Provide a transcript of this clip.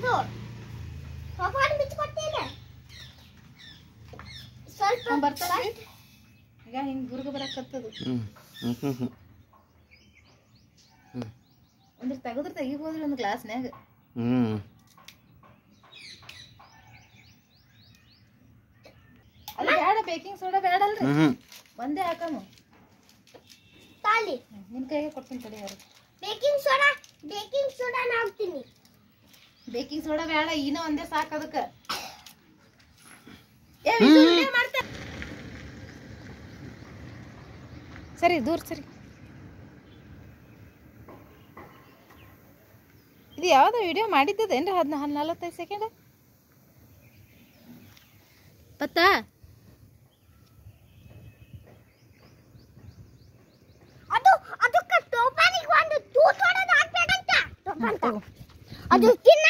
ಇದು ಸೋಫಾನ್ ಬಿಚ್ಕೊಡ್ತೀನಿ ಸ್ವಲ್ಪ ಬರ್ತಾರ ಈಗ ಹಿಂಗ್ ಗುರುಗ ಬರಕತ್ತದು ಹ್ಞೂ ಹ್ಞೂ ಹ್ಞೂ ಹ್ಞೂ ಅಂದ್ರೆ ತೆಗದ್ರ ತೆಗಿಬೋದ್ರಿ ಒಂದು ಗ್ಲಾಸ್ನ್ಯಾಗ ಹ್ಞೂ ಅದು ಬೇಡ ಬೇಕಿಂಗ್ ಸೋಡಾ ಬೇಡಲ್ರಿ ಹ್ಞೂ ಒಂದೇ ಹಾಕಮ್ಮ ತಾಲಿ ನಿನ್ ಕೈಗೆ ಕೊಡ್ತೀನಿ ತಡಿ ಅವ್ರು ಬೇಕಿಂಗ್ ಸೋಡಾ ಬೇಕಿಂಗ್ ಸೋಡಾ ಹಾಕ್ತೀನಿ ಬೇಕಿಂಗ್ ಸೋಡಾ ಬೇಡ ಇನ್ನ ಒಂದೇ ಸಾಕು ಅದಕ್ಕ ಏ, ಇದು ಇಲ್ಲೇ ಮಾಡ್ತೆ. ಸರಿ ದೂರ ಸರಿ ಇದು ಯಾವ್ದೋ ವಿಡಿಯೋ ಮಾಡಿದ್ದದೇನ್ರಿ ಹದ್ ನಲವತ್ತೈದು ಸೆಕೆಂಡ್ ಪತ್ತಾ ಅದು ಅದಕ್ಕೆ ಟೋಪಾನಿಗೆ ಒಂದು ತೂತ್ ಹೊಡೆದು ಹಾಕ್ಬೇಕಂತ ಟೋಪಾನ್ ಅದು ತಿನ್ನ